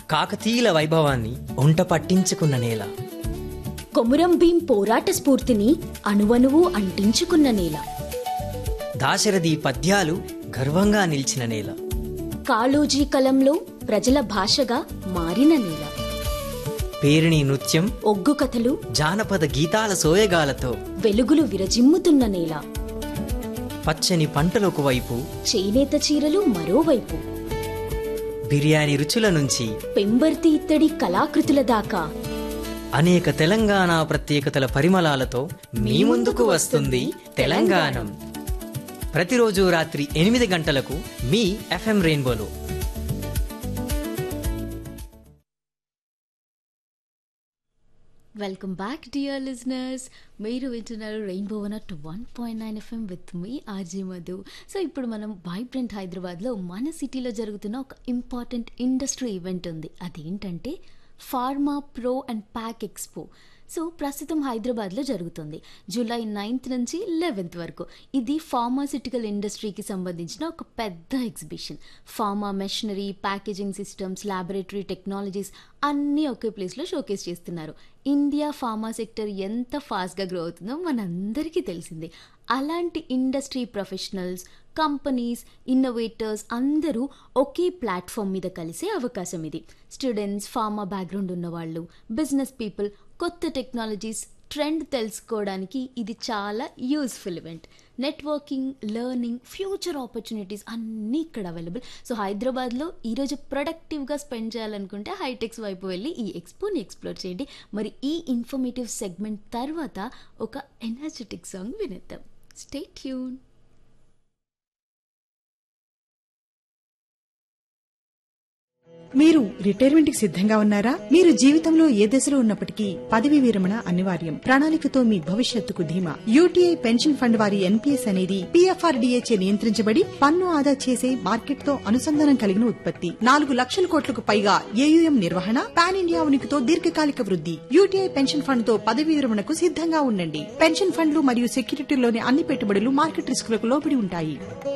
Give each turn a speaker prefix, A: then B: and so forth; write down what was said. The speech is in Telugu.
A: కాకతీయుల వైభవాన్ని ఒంట పట్టించుకున్న నేల
B: కొమురం భీం పోరాట స్ఫూర్తిని అణువణువు అంటించుకున్న నేల
A: దాశరథి పద్యాలు గర్వంగా నిలిచిన నేల
B: కాళోజీ కలంలో ప్రజల భాషగా మారిన నేల
A: పేరిణి నృత్యం
B: ఒగ్గు కథలు
A: జానపద గీతాల సోయగాలతో
B: వెలుగులు విరజిమ్ముతున్న నేల
A: పచ్చని పంటలకు వైపు
B: చేనేత చీరలు మరోవైపు
A: బిర్యానీ రుచుల నుంచి
B: పెంబర్తి ఇత్తడి కళాకృతుల దాకా
A: అనేక తెలంగాణ ప్రత్యేకతల పరిమళాలతో మీ ముందుకు వస్తుంది తెలంగాణం ప్రతిరోజు రాత్రి ఎనిమిది గంటలకు మీ ఎఫ్ఎం రెయిన్బోలో
C: వెల్కమ్ బ్యాక్ డియర్ లిజనర్స్ మీరు వింటున్నారు rainbow one at one point nine FM with మీ ఆర్జే మధు సో ఇప్పుడు మనం వైబ్రెంట్ హైదరాబాద్లో మన సిటీలో జరుగుతున్న ఒక ఇంపార్టెంట్ ఇండస్ట్రీ ఈవెంట్ ఉంది అదేంటంటే pharma pro and pack expo so ప్రస్తుతం హైదరాబాద్లో జరుగుతుంది జూలై నైన్త్ నుంచి లెవెన్త్ వరకు ఇది ఫార్మాసిటికల్ ఇండస్ట్రీకి సంబంధించిన ఒక పెద్ద exhibition pharma machinery packaging systems laboratory technologies అన్నీ ఒకే ప్లేస్లో షోకేస్ చేస్తున్నారు ఇండియా ఫార్మా సెక్టర్ ఎంత ఫాస్ట్గా గ్రో అవుతుందో మనందరికీ తెలిసిందే అలాంటి ఇండస్ట్రీ ప్రొఫెషనల్స్ కంపెనీస్ ఇన్నోవేటర్స్ అందరూ ఒకే ప్లాట్ఫామ్ మీద కలిసే అవకాశం ఇది స్టూడెంట్స్ ఫార్మా బ్యాక్గ్రౌండ్ ఉన్నవాళ్ళు బిజినెస్ పీపుల్ కొత్త టెక్నాలజీస్ ట్రెండ్ తెలుసుకోవడానికి ఇది చాలా useful event networking learning future opportunities అన్నీ ఇక్కడ అవైలబుల్ సో హైదరాబాద్లో ఈరోజు ప్రొడక్టివ్గా స్పెండ్ చేయాలనుకుంటే హైటెక్స్ వైపు వెళ్ళి ఈ ఎక్స్పోని ఎక్స్ప్లోర్ చేయండి మరి ఈ ఇన్ఫర్మేటివ్ సెగ్మెంట్ తర్వాత ఒక ఎనర్జెటిక్ సాంగ్ వినేద్దాం స్టే ట్యూన్
D: మీరు రిటైర్మెంట్ కి సిద్ధంగా ఉన్నారా మీరు జీవితంలో ఏ దశలో ఉన్నప్పటికీ పదవి విరమణ అనివార్యం ప్రణాళికతో మీ భవిష్యత్తుకు ధీమా యూటీఐ పెన్షన్ ఫండ్ వారి ఎన్పీఎస్ అనేది పీఎఫ్ఆర్డీఏచే నియంత్రించబడి పన్ను ఆదా చేసే మార్కెట్ తో అనుసంధానం కలిగిన ఉత్పత్తి నాలుగు లక్షల కోట్లకు పైగా ఏయుఎం నిర్వహణ పాన్ ఇండియా ఉనికితో దీర్ఘకాలిక వృద్ధి యూటీఐ పెన్షన్ ఫండ్ తో పదవి విరమణకు సిద్ధంగా ఉండండి పెన్షన్ ఫండ్లు మరియు సెక్యూరిటీలోని అన్ని పెట్టుబడులు మార్కెట్ రిస్కులకు లోబడి ఉంటాయి